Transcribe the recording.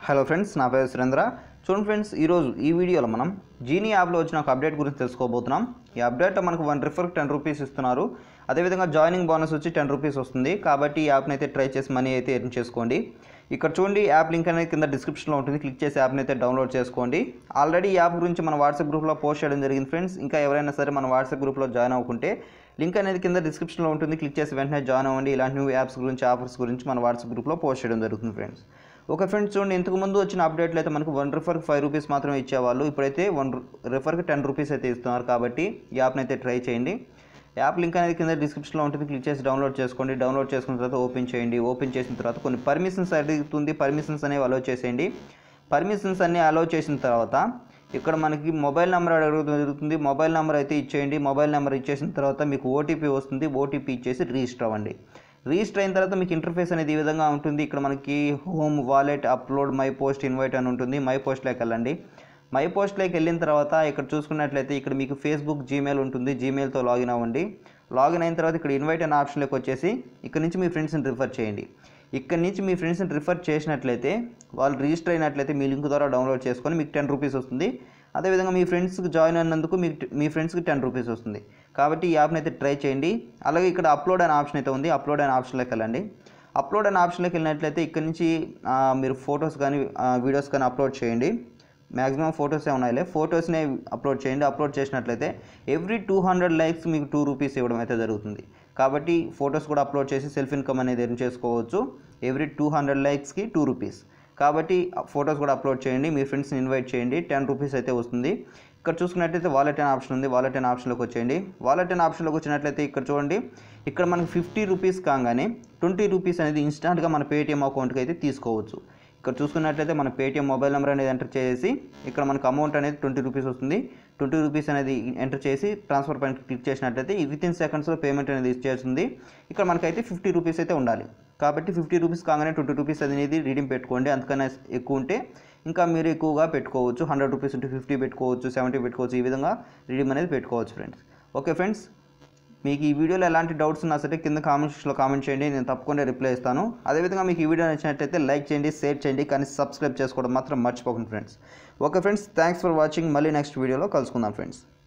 hello friends నా పేరు సురేంద్ర చూడండి ఫ్రెండ్స్ ఈరోజు ఈ వీడియోలో మనం జీనీ యాప్లో వచ్చిన ఒక అప్డేట్ గురించి తెలుసుకోబోతున్నాం ఈ అప్డేట్లో మనకు వన్ రిఫర్కి టెన్ రూపీస్ ఇస్తున్నారు అదేవిధంగా జాయినింగ్ బోనస్ వచ్చి టెన్ రూపీస్ వస్తుంది కాబట్టి ఈ యాప్ని అయితే ట్రై చేసి మనీ అయితే ఎర్న్ చేసుకోండి ఇక్కడ చూడండి యాప్ లింక్ అనేది కింద డిస్క్రిప్షన్లో ఉంటుంది క్లిక్ చేసి యాప్ని అయితే డౌన్లోడ్ చేసుకోండి ఆల్రెడీ ఈ యాప్ గురించి మన వాట్సాప్ గ్రూప్లో పోస్ట్ చేయడం జరిగింది ఫ్రెండ్స్ ఇంకా ఎవరైనా సరే మన వాట్సాప్ గ్రూప్లో జాయిన్ అవ్వకుంటే లింక్ అనేది కింద డిస్క్రిప్షన్లో ఉంటుంది క్లిక్ చేసి వెంటనే జాయిన్ అవ్వండి ఇలాంటి న్యూ యాప్స్ గురించి ఆఫర్స్ గురించి మన వాట్సాప్ గ్రూప్లో పోస్ట్ చేయడం జరుగుతుంది ఫ్రెండ్స్ ఒక ఫ్రెండ్స్ చూడండి ఇంతకు ముందు వచ్చిన అప్డేట్లు అయితే మనకు వన్ రిఫర్కి ఫైవ్ రూపీస్ మాత్రమే ఇచ్చేవాళ్ళు ఇప్పుడైతే వన్ రిఫర్కి టెన్ రూపీస్ అయితే ఇస్తున్నారు కాబట్టి ఈ యాప్ని అయితే ట్రై చేయండి యాప్ లింక్ అనేది కింద డిస్క్రిప్షన్లో ఉంటుంది క్లిక్ చేసి డౌన్లోడ్ చేసుకోండి డౌన్లోడ్ చేసుకున్న తర్వాత ఓపెన్ చేయండి ఓపెన్ చేసిన తర్వాత కొన్ని పర్మిషన్స్ అడుగుతుంది పర్మిషన్స్ అనేవి అలో చేసేయండి పర్మిషన్స్ అన్నీ అలో చేసిన తర్వాత ఇక్కడ మనకి మొబైల్ నెంబర్ అడుగుతుంది జరుగుతుంది మొబైల్ నెంబర్ అయితే ఇచ్చేయండి మొబైల్ నెంబర్ ఇచ్చేసిన తర్వాత మీకు ఓటీపీ వస్తుంది ఓటీపీ ఇచ్చేసి రిజిస్టర్ అవ్వండి రిజిస్టర్ అయిన తర్వాత మీకు ఇంటర్ఫేస్ అనేది ఈ విధంగా ఉంటుంది ఇక్కడ మనకి home wallet upload my post invite అని ఉంటుంది మై పోస్ట్లోకి వెళ్ళండి మై పోస్ట్లోకి వెళ్ళిన తర్వాత ఇక్కడ చూసుకున్నట్లయితే ఇక్కడ మీకు ఫేస్బుక్ జీమెయిల్ ఉంటుంది జీమెయిల్తో లాగిన్ అవ్వండి లాగిన్ అయిన తర్వాత ఇక్కడ ఇన్వైట్ అనే ఆప్షన్లోకి వచ్చేసి ఇక్కడ నుంచి మీ ఫ్రెండ్స్ని రిఫర్ చేయండి ఇక్కడ నుంచి మీ ఫ్రెండ్స్ని రిఫర్ చేసినట్లయితే వాళ్ళు రిజిస్టర్ అయినట్లయితే మీ లింక్ ద్వారా డౌన్లోడ్ చేసుకొని మీకు టెన్ రూపీస్ వస్తుంది అదేవిధంగా మీ ఫ్రెండ్స్కి జాయిన్ అయినందుకు మీకు మీ ఫ్రెండ్స్కి టెన్ రూపీస్ వస్తుంది కాబట్టి ఈ యాప్ని అయితే ట్రై చేయండి అలాగే ఇక్కడ అప్లోడ్ అనే ఆప్షన్ అయితే ఉంది అప్లోడ్ అనే ఆప్షన్లోకి వెళ్ళండి అప్లోడ్ అనే ఆప్షన్లోకి వెళ్ళినట్లయితే ఇక్కడ నుంచి ఆ, మీరు ఫొటోస్ కానీ వీడియోస్ కానీ అప్లోడ్ చేయండి మ్యాక్సిమం ఫొటోసే ఉన్నాయిలే ఫొటోస్నే అప్లోడ్ చేయండి అప్లోడ్ చేసినట్లయితే ఎవ్రీ టూ హండ్రెడ్ లైక్స్ మీకు టూ రూపీస్ ఇవ్వడం అయితే జరుగుతుంది కాబట్టి ఫొటోస్ కూడా అప్లోడ్ చేసి సెల్ఫ్ ఇన్కమ్ అనేది ఎర్న్ చేసుకోవచ్చు ఎవ్రీ టూ హండ్రెడ్ లైక్స్కి టూ రూపీస్ కాబట్టి ఫొటోస్ కూడా అప్లోడ్ చేయండి మీ ఫ్రెండ్స్ని ఇన్వైట్ చేయండి టెన్ రూపీస్ అయితే వస్తుంది ఇక్కడ చూసుకున్నట్లయితే వాలెట్ అనే ఆప్షన్ ఉంది వాలెట్ అనే ఆప్షన్లోకి వచ్చేయండి వాలెట్ అనే ఆప్షన్లోకి వచ్చినట్లయితే ఇక్కడ చూడండి ఇక్కడ మనకి ఫిఫ్టీ రూపీస్ కాగానే ట్వంటీ రూపీస్ అనేది ఇన్స్టాంట్గా మన పేటిఎం అకౌంట్కి అయితే తీసుకోవచ్చు ఇక్కడ చూసుకున్నట్లయితే మన పేటిఎం మొబైల్ నెంబర్ అనేది ఎంటర్ చేసి ఇక్కడ మనకు అమౌంట్ అనేది ట్వంటీ రూపీస్ వస్తుంది ట్వంటీ రూపీస్ అనేది ఎంటర్ చేసి ట్రాన్స్ఫర్ పైన క్లిక్ చేసినట్లయితే విత్ ఇన్ సెకండ్స్లో పేమెంట్ అనేది ఇచ్చేస్తుంది ఇక్కడ మనకైతే ఫిఫ్టీ రూపీస్ అయితే ఉండాలి కాబట్టి ఫిఫ్టీ రూపీస్ కాగానే ట్వంటీ రూపీస్ అనేది రీడింగ్ పెట్టుకోండి అంతకన్నా ఎక్కువ ఉంటే ఇంకా మీరు ఎక్కువగా పెట్టుకోవచ్చు హండ్రెడ్ రూపీస్ ఉంటే ఫిఫ్టీ పెట్టుకోవచ్చు సెవెంటీ పెట్టుకోవచ్చు ఈ విధంగా రీడింగ్ అనేది పెట్టుకోవచ్చు ఫ్రెండ్స్ ఓకే ఫ్రెండ్స్ మీకు ఈ వీడియోలో ఎలాంటి డౌట్స్ ఉన్నా సరే కింద కామెంట్ సెక్షన్లో కామెంట్ చేయండి నేను తప్పకుండా రిప్లై ఇస్తాను అదేవిధంగా మీకు ఈ వీడియో నచ్చినట్లయితే లైక్ చేయండి షేర్ చేయండి కానీ సబ్స్క్రైబ్ చేసుకోవడం మాత్రం మర్చిపోకండి friends okay friends thanks for watching మళ్ళీ నెక్స్ట్ వీడియోలో కలుసుకుందాం ఫ్రెండ్స్